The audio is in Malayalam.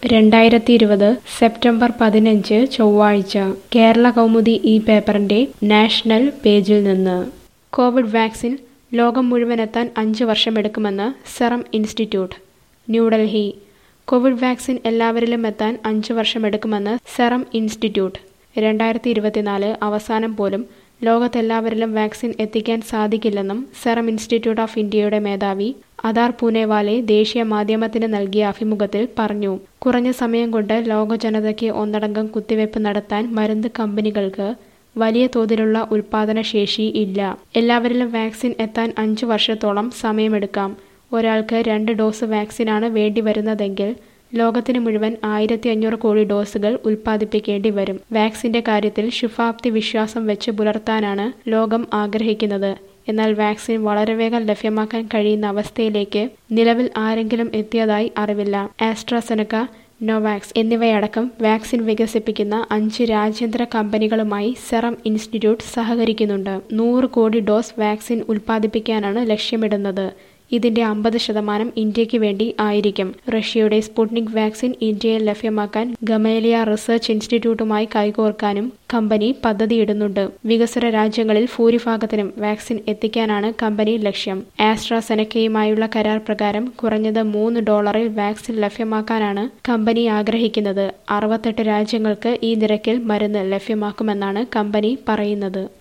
രണ്ടായിരത്തി ഇരുപത് സെപ്റ്റംബർ പതിനഞ്ച് ചൊവ്വാഴ്ച കേരള കൗമുദി ഈ പേപ്പറിന്റെ നാഷണൽ പേജിൽ നിന്ന് കോവിഡ് വാക്സിൻ ലോകം മുഴുവനെത്താൻ അഞ്ച് വർഷമെടുക്കുമെന്ന് Serum Institute New Delhi Covid vaccine എല്ലാവരിലും എത്താൻ അഞ്ച് വർഷമെടുക്കുമെന്ന് സെറം ഇൻസ്റ്റിറ്റ്യൂട്ട് രണ്ടായിരത്തി ഇരുപത്തിനാല് അവസാനം പോലും ലോകത്തെല്ലാവരിലും വാക്സിൻ എത്തിക്കാൻ സാധിക്കില്ലെന്നും സെറം ഇൻസ്റ്റിറ്റ്യൂട്ട് ഓഫ് ഇന്ത്യയുടെ മേധാവി അദാർ പൂനെവാലെ ദേശീയ മാധ്യമത്തിന് നൽകിയ അഭിമുഖത്തിൽ പറഞ്ഞു കുറഞ്ഞ സമയം കൊണ്ട് ലോക ജനതയ്ക്ക് ഒന്നടങ്കം കുത്തിവയ്പ് നടത്താൻ മരുന്ന് കമ്പനികൾക്ക് വലിയ തോതിലുള്ള ഉൽപാദന ശേഷി ഇല്ല എല്ലാവരിലും വാക്സിൻ എത്താൻ അഞ്ചു വർഷത്തോളം സമയമെടുക്കാം ഒരാൾക്ക് രണ്ട് ഡോസ് വാക്സിനാണ് വേണ്ടിവരുന്നതെങ്കിൽ ലോകത്തിന് മുഴുവൻ ആയിരത്തി അഞ്ഞൂറ് കോടി ഡോസുകൾ ഉൽപ്പാദിപ്പിക്കേണ്ടി വരും വാക്സിന്റെ കാര്യത്തിൽ ശുഭാപ്തി വിശ്വാസം വെച്ച് പുലർത്താനാണ് ലോകം ആഗ്രഹിക്കുന്നത് എന്നാൽ വാക്സിൻ വളരെ വേഗം ലഭ്യമാക്കാൻ കഴിയുന്ന അവസ്ഥയിലേക്ക് നിലവിൽ ആരെങ്കിലും എത്തിയതായി അറിവില്ല ആസ്ട്രാസെനക്ക നോവാക്സ് എന്നിവയടക്കം വാക്സിൻ വികസിപ്പിക്കുന്ന അഞ്ച് രാജ്യാന്തര കമ്പനികളുമായി സെറം ഇൻസ്റ്റിറ്റ്യൂട്ട് സഹകരിക്കുന്നുണ്ട് നൂറ് കോടി ഡോസ് വാക്സിൻ ഉൽപ്പാദിപ്പിക്കാനാണ് ലക്ഷ്യമിടുന്നത് ഇതിന്റെ അമ്പത് ശതമാനം ഇന്ത്യക്ക് വേണ്ടി ആയിരിക്കും റഷ്യയുടെ സ്പുട്നിക് വാക്സിൻ ഇന്ത്യയിൽ ലഭ്യമാക്കാൻ ഗമേലിയ റിസർച്ച് ഇൻസ്റ്റിറ്റ്യൂട്ടുമായി കൈകോർക്കാനും കമ്പനി പദ്ധതിയിടുന്നുണ്ട് വികസ്വര രാജ്യങ്ങളിൽ ഭൂരിഭാഗത്തിനും വാക്സിൻ എത്തിക്കാനാണ് കമ്പനി ലക്ഷ്യം ആസ്ട്രാസെനക്കയുമായുള്ള കരാർ പ്രകാരം കുറഞ്ഞത് മൂന്ന് ഡോളറിൽ വാക്സിൻ ലഭ്യമാക്കാനാണ് കമ്പനി ആഗ്രഹിക്കുന്നത് അറുപത്തെട്ട് രാജ്യങ്ങൾക്ക് ഈ നിരക്കിൽ മരുന്ന് ലഭ്യമാക്കുമെന്നാണ് കമ്പനി പറയുന്നത്